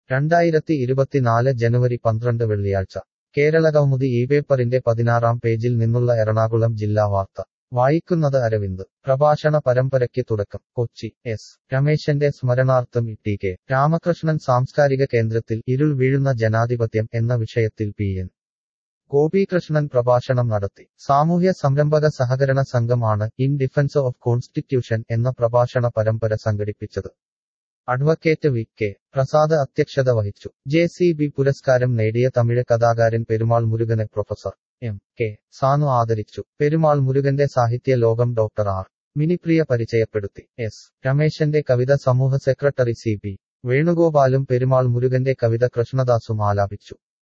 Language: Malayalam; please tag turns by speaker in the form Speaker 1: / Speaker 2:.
Speaker 1: രണ്ടായിരത്തി ഇരുപത്തിനാല് ജനുവരി പന്ത്രണ്ട് വെള്ളിയാഴ്ച കേരളകൗമുദി ഈ പേപ്പറിന്റെ പതിനാറാം പേജിൽ നിന്നുള്ള എറണാകുളം ജില്ലാ വാർത്ത വായിക്കുന്നത് അരവിന്ദ് പ്രഭാഷണ പരമ്പരയ്ക്ക് തുടക്കം കൊച്ചി എസ് രമേശന്റെ സ്മരണാർത്ഥം ടി കെ രാമകൃഷ്ണൻ സാംസ്കാരിക കേന്ദ്രത്തിൽ ഇരുൾ വീഴുന്ന ജനാധിപത്യം എന്ന വിഷയത്തിൽ പി എൻ ഗോപീകൃഷ്ണൻ പ്രഭാഷണം നടത്തി സാമൂഹ്യ സംരംഭക സഹകരണ സംഘമാണ് ഇൻ ഡിഫൻസ് ഓഫ് കോൺസ്റ്റിറ്റ്യൂഷൻ എന്ന പ്രഭാഷണ പരമ്പര സംഘടിപ്പിച്ചത് അഡ്വക്കേറ്റ് വി കെ പ്രസാദ് അധ്യക്ഷത വഹിച്ചു ജെ സി ബി പുരസ്കാരം നേടിയ തമിഴ് കഥാകാരൻ പെരുമാൾ മുരുകനെ പ്രൊഫസർ എം കെ സാനു ആദരിച്ചു പെരുമാൾ മുരുകന്റെ സാഹിത്യ ലോകം ഡോക്ടർ ആർ മിനിപ്രിയ പരിചയപ്പെടുത്തി എസ് രമേശന്റെ കവിത സമൂഹ സെക്രട്ടറി സി പി വേണുഗോപാലും പെരുമാൾ മുരുകന്റെ കവിത കൃഷ്ണദാസും ആലാപിച്ചു